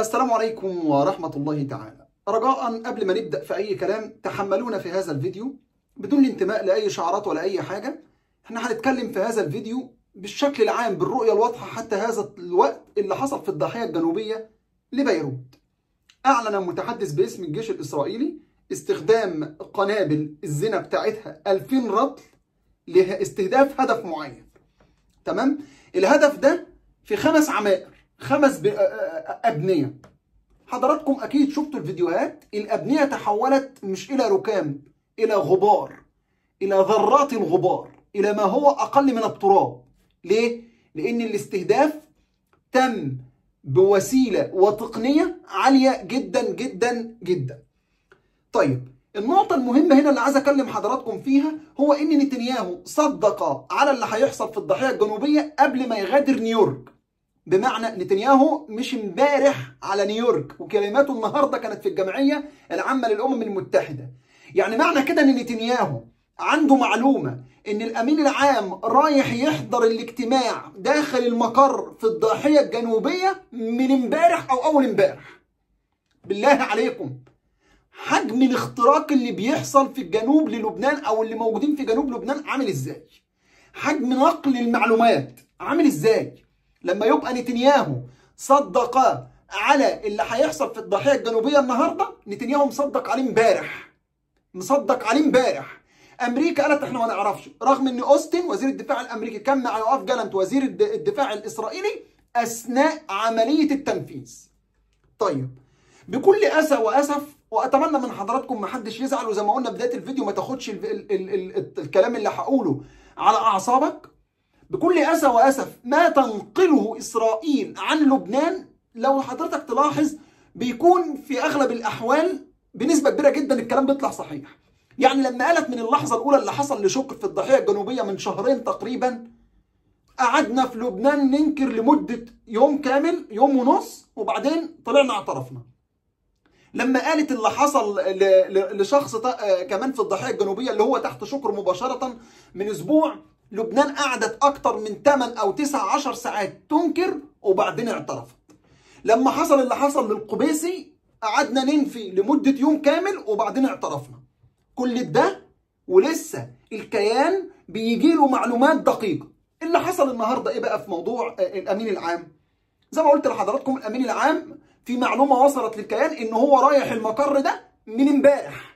السلام عليكم ورحمة الله تعالى رجاء قبل ما نبدأ في أي كلام تحملونا في هذا الفيديو بدون الانتماء لأي شعارات ولا أي حاجة احنا هنتكلم في هذا الفيديو بالشكل العام بالرؤية الواضحة حتى هذا الوقت اللي حصل في الضاحية الجنوبية لبيروت أعلن متحدث باسم الجيش الإسرائيلي استخدام قنابل الزنا بتاعتها 2000 رطل لاستهداف هدف معين تمام الهدف ده في خمس عمائر خمس ب... أبنية حضراتكم أكيد شفتوا الفيديوهات الأبنية تحولت مش إلى ركام إلى غبار إلى ذرات الغبار إلى ما هو أقل من التراب ليه؟ لأن الاستهداف تم بوسيلة وتقنية عالية جدا جدا جدا طيب النقطة المهمة هنا اللي عايز أكلم حضراتكم فيها هو إن نتنياهو صدق على اللي هيحصل في الضاحية الجنوبية قبل ما يغادر نيويورك بمعنى نتنياهو مش امبارح على نيويورك وكلماته النهارده كانت في الجمعيه العامه للامم المتحده يعني معنى كده ان نتنياهو عنده معلومه ان الامين العام رايح يحضر الاجتماع داخل المقر في الضاحيه الجنوبيه من امبارح او اول امبارح بالله عليكم حجم الاختراق اللي بيحصل في الجنوب للبنان او اللي موجودين في جنوب لبنان عامل ازاي حجم نقل المعلومات عامل ازاي لما يبقى نتنياهو صدق على اللي هيحصل في الضاحيه الجنوبيه النهارده نتنياهو مصدق عليه امبارح مصدق عليه امبارح امريكا قالت احنا ما نعرفش رغم ان اوستن وزير الدفاع الامريكي كان مع يوآف جالنت وزير الدفاع الاسرائيلي اثناء عمليه التنفيذ طيب بكل اسى واسف واتمنى من حضراتكم ما حدش يزعل وزي ما قلنا بدايه الفيديو ما تاخدش ال ال ال ال الكلام اللي هقوله على اعصابك بكل اسى واسف ما تنقله اسرائيل عن لبنان لو حضرتك تلاحظ بيكون في اغلب الاحوال بنسبه كبيره جدا الكلام بيطلع صحيح يعني لما قالت من اللحظه الاولى اللي حصل لشكر في الضاحيه الجنوبيه من شهرين تقريبا قعدنا في لبنان ننكر لمده يوم كامل يوم ونص وبعدين طلعنا اعترفنا لما قالت اللي حصل لشخص كمان في الضاحيه الجنوبيه اللي هو تحت شكر مباشره من اسبوع لبنان قعدت اكتر من 8 او 9 10 ساعات تنكر وبعدين اعترفت لما حصل اللي حصل للقبيسي قعدنا ننفي لمدة يوم كامل وبعدين اعترفنا كل ده ولسه الكيان بيجي له معلومات دقيقة اللي حصل النهاردة ايه بقى في موضوع الامين العام زي ما قلت لحضراتكم الامين العام في معلومة وصلت للكيان ان هو رايح المقر ده من امبارح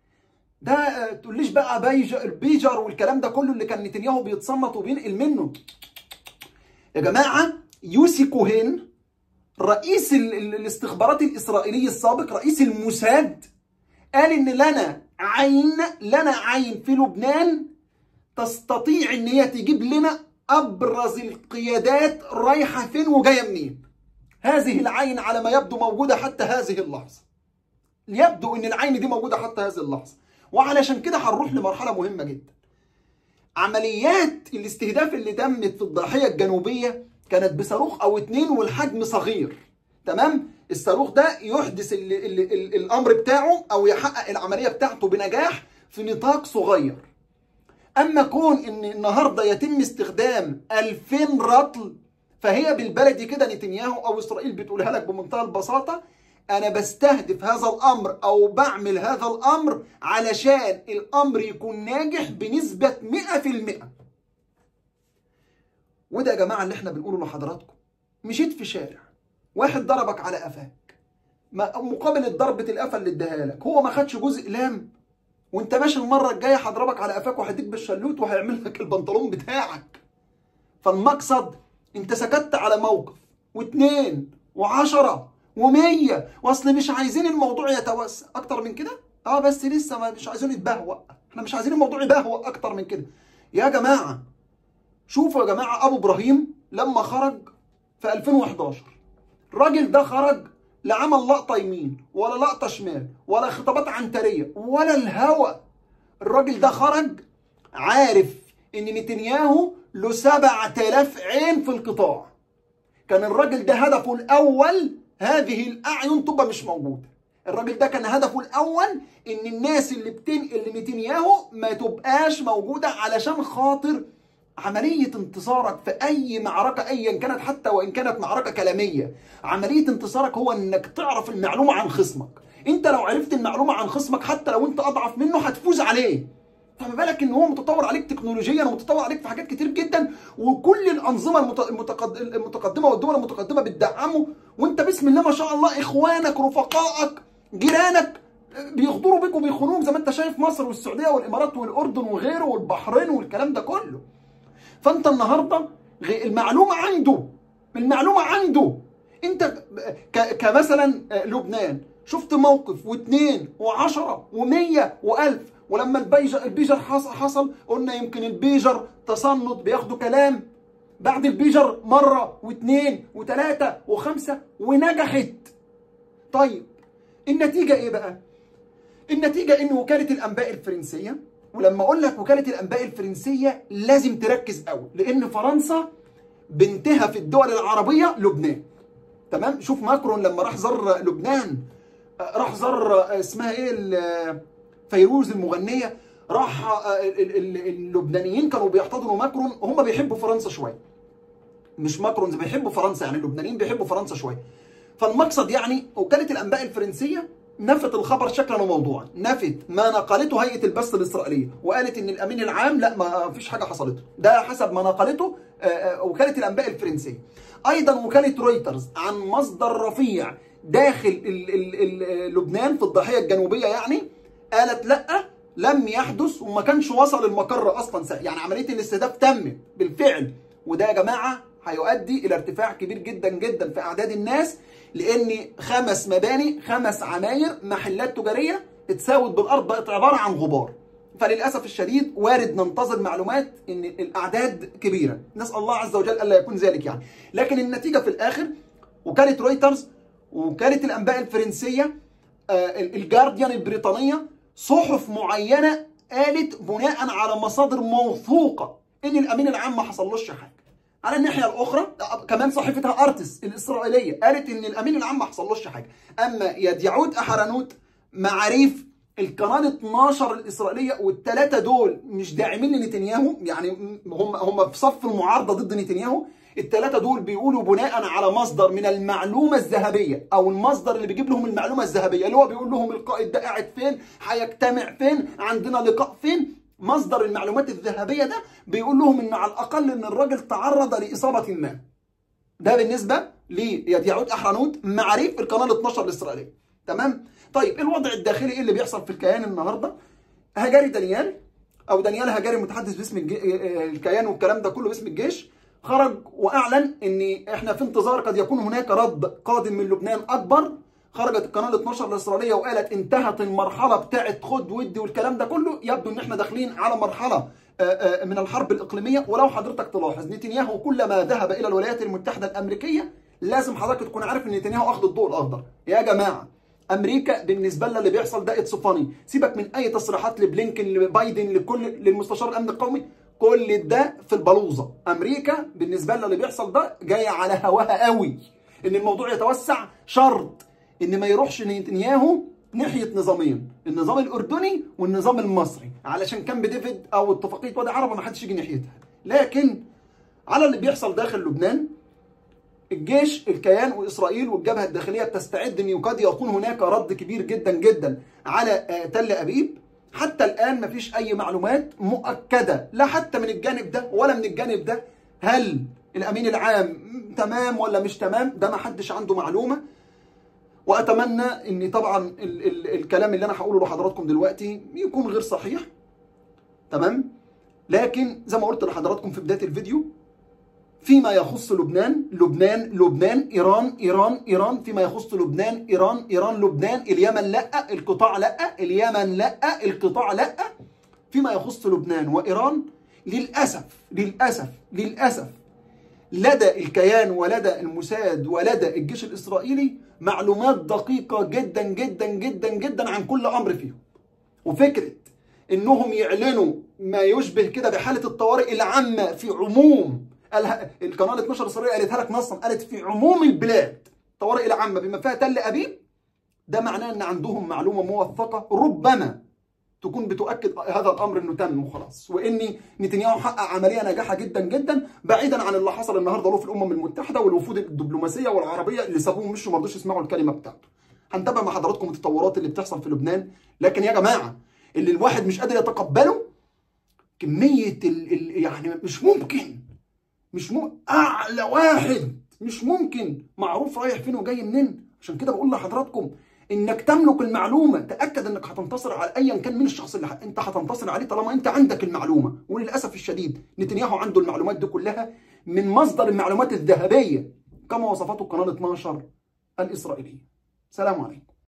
ده تقوليش بقى بيجر بيجر والكلام ده كله اللي كان نتنياهو بيتصنط وبينقل منه يا جماعه يوسي كوهين رئيس الاستخبارات الاسرائيلي السابق رئيس الموساد قال ان لنا عين لنا عين في لبنان تستطيع ان هي تجيب لنا ابرز القيادات رايحه فين وجايه منين هذه العين على ما يبدو موجوده حتى هذه اللحظه يبدو ان العين دي موجوده حتى هذه اللحظه وعلشان كده هنروح لمرحله مهمه جدا عمليات الاستهداف اللي تمت في الضاحيه الجنوبيه كانت بصاروخ او اتنين والحجم صغير تمام الصاروخ ده يحدث ال ال ال الامر بتاعه او يحقق العمليه بتاعته بنجاح في نطاق صغير اما كون ان النهارده يتم استخدام 2000 رطل فهي بالبلدي كده نتنياهو او اسرائيل بتقولها لك بمنتهى البساطه انا بستهدف هذا الامر او بعمل هذا الامر علشان الامر يكون ناجح بنسبة 100% وده يا جماعة اللي احنا بنقوله لحضراتكم مشيت في شارع واحد ضربك على قفاك مقابل ضربة القفا اللي اداها لك هو ما خدش جزء لام وانت ماشي المرة الجاية هضربك على قفاك وهديك بالشلوت وهيعمل لك البنطلون بتاعك فالمقصد انت سكت على موقف واثنين وعشرة ومية واصل مش عايزين الموضوع يتوسع اكتر من كده اه بس لسه ما مش عايزين يتبهوأ احنا مش عايزين الموضوع يبهوأ اكتر من كده يا جماعه شوفوا يا جماعه ابو ابراهيم لما خرج في 2011 الراجل ده خرج لا عمل لقطه يمين ولا لقطه شمال ولا خطابات عنتريه ولا الهوى الراجل ده خرج عارف ان نتنياهو له 7000 عين في القطاع كان الراجل ده هدفه الاول هذه الاعين تبقى مش موجوده الراجل ده كان هدفه الاول ان الناس اللي بتنقل لنتنياهو ما تبقاش موجوده علشان خاطر عملية انتصارك في أي معركة أيا كانت حتى وإن كانت معركة كلامية عملية انتصارك هو إنك تعرف المعلومة عن خصمك أنت لو عرفت المعلومة عن خصمك حتى لو أنت أضعف منه هتفوز عليه فما بالك ان هو متطور عليك تكنولوجيا ومتطور عليك في حاجات كتير جدا وكل الانظمه المت- المتقد- المتقدمه والدول المتقدمه بتدعمه وانت بسم الله ما شاء الله اخوانك رفقائك جيرانك بيغدروا بيك وبيخونوك زي ما انت شايف مصر والسعوديه والامارات والاردن وغيره والبحرين والكلام ده كله فانت النهارده غ- المعلومه عنده المعلومه عنده انت ك- كمثلا لبنان شفت موقف واثنين وعشرة ومية وألف ولما البيجر, البيجر حصل, حصل قلنا يمكن البيجر تصنت بياخدوا كلام بعد البيجر مرة واثنين وثلاثة وخمسة ونجحت طيب النتيجة ايه بقى؟ النتيجة ان وكالة الانباء الفرنسية ولما اقول لك وكالة الانباء الفرنسية لازم تركز قوي لان فرنسا بنتها في الدول العربية لبنان تمام شوف ماكرون لما راح زار لبنان آه، راح زار آه، اسمها ايه ال- فيروز المغنية راح آه، ال- ال- اللبنانيين كانوا بيحتضنوا ماكرون هم بيحبوا فرنسا شوية مش ماكرون زي بيحبوا فرنسا يعني اللبنانيين بيحبوا فرنسا شويه فالمقصد يعني وكاله الانباء الفرنسيه نفت الخبر شكلا وموضوعا نفت ما نقلته هيئه البث الاسرائيليه وقالت ان الامين العام لا ما فيش حاجه حصلت ده حسب ما نقلته آه، آه، وكاله الانباء الفرنسيه ايضا وكاله رويترز عن مصدر رفيع داخل ال- ال- ال- لبنان في الضاحيه الجنوبيه يعني قالت لا لم يحدث وما كانش وصل المقر اصلا س- يعني عمليه الاستهداف تمت بالفعل وده يا جماعه هيؤدي الى ارتفاع كبير جدا جدا في اعداد الناس لان خمس مباني خمس عماير محلات تجاريه اتساوت بالارض بقت عباره عن غبار فللاسف الشديد وارد ننتظر معلومات ان الاعداد كبيره نسال الله عز وجل الا يكون ذلك يعني لكن النتيجه في الاخر وكاله رويترز وكاله الانباء الفرنسيه آه، الجارديان البريطانيه صحف معينه قالت بناء على مصادر موثوقه ان الامين العام ما حصلوش حاجه على الناحيه الاخرى كمان صحيفتها ارتس الاسرائيليه قالت ان الامين العام ما حصلوش حاجه اما يديعود احرنوت معاريف القناه 12 الاسرائيليه والثلاثه دول مش داعمين لنتنياهو يعني هم هم في صف المعارضه ضد نتنياهو الثلاثه دول بيقولوا بناء على مصدر من المعلومه الذهبيه او المصدر اللي بيجيب لهم المعلومه الذهبيه اللي هو بيقول لهم القائد ده قاعد فين هيجتمع فين عندنا لقاء فين مصدر المعلومات الذهبيه ده بيقول لهم ان على الاقل ان الراجل تعرض لاصابه ما ده بالنسبه ليديعود احرنوت معاريف القناه 12 الاسرائيليه تمام طيب الوضع الداخلي ايه اللي بيحصل في الكيان النهارده هجاري دانيال او دانيال هجاري متحدث باسم الج... الكيان والكلام ده كله باسم الجيش خرج واعلن ان احنا في انتظار قد يكون هناك رد قادم من لبنان اكبر خرجت القناه ال 12 الاسرائيليه وقالت انتهت المرحله بتاعه خد ودي والكلام ده كله يبدو ان احنا داخلين على مرحله من الحرب الاقليميه ولو حضرتك تلاحظ نتنياهو كلما ذهب الى الولايات المتحده الامريكيه لازم حضرتك تكون عارف ان نتنياهو اخذ الضوء الاخضر يا جماعه امريكا بالنسبه لنا اللي بيحصل ده اتس فاني سيبك من اي تصريحات لبلينكن لبايدن لكل للمستشار الامن القومي كل ده في البلوزه امريكا بالنسبه لنا اللي بيحصل ده جاي على هواها قوي ان الموضوع يتوسع شرط ان ما يروحش نتنياهو ناحيه نظامين النظام الاردني والنظام المصري علشان كامب ديفيد او اتفاقيه وادي عربه ما حدش يجي ناحيتها لكن على اللي بيحصل داخل لبنان الجيش الكيان واسرائيل والجبهه الداخليه بتستعد ان قد يكون هناك رد كبير جدا جدا على تل ابيب حتى الان مفيش اي معلومات مؤكده لا حتى من الجانب ده ولا من الجانب ده هل الامين العام تمام ولا مش تمام ده ما حدش عنده معلومه واتمنى ان طبعا ال ال الكلام اللي انا هقوله لحضراتكم دلوقتي يكون غير صحيح تمام لكن زي ما قلت لحضراتكم في بدايه الفيديو فيما يخص لبنان لبنان لبنان ايران ايران ايران فيما يخص لبنان ايران ايران لبنان اليمن لا القطاع لا اليمن لا القطاع لا فيما يخص لبنان وايران للاسف للاسف للاسف لدى الكيان ولدى الموساد ولدى الجيش الاسرائيلي معلومات دقيقه جدا جدا جدا جدا عن كل امر فيهم وفكره انهم يعلنوا ما يشبه كده بحاله الطوارئ العامه في عموم القناه 12 الاسرائيليه قالتها لك نصا قالت في عموم البلاد الطوارئ العامه بما فيها تل ابيب ده معناه ان عندهم معلومه موثقه ربما تكون بتؤكد هذا الامر انه تم وخلاص وان نتنياهو حقق عمليه ناجحه جدا جدا بعيدا عن اللي حصل النهارده له في الامم المتحده والوفود الدبلوماسيه والعربيه اللي سابوهم مشوا ما رضوش يسمعوا الكلمه بتاعته. هنتابع مع حضراتكم التطورات اللي بتحصل في لبنان لكن يا جماعه اللي الواحد مش قادر يتقبله كميه ال ال يعني مش ممكن مش ممكن اعلى واحد مش ممكن معروف رايح فين وجاي منين عشان كده بقول لحضراتكم انك تملك المعلومه تاكد انك هتنتصر على ايا كان من الشخص اللي انت هتنتصر عليه طالما انت عندك المعلومه وللاسف الشديد نتنياهو عنده المعلومات دي كلها من مصدر المعلومات الذهبيه كما وصفته قناه 12 الاسرائيليه سلام عليكم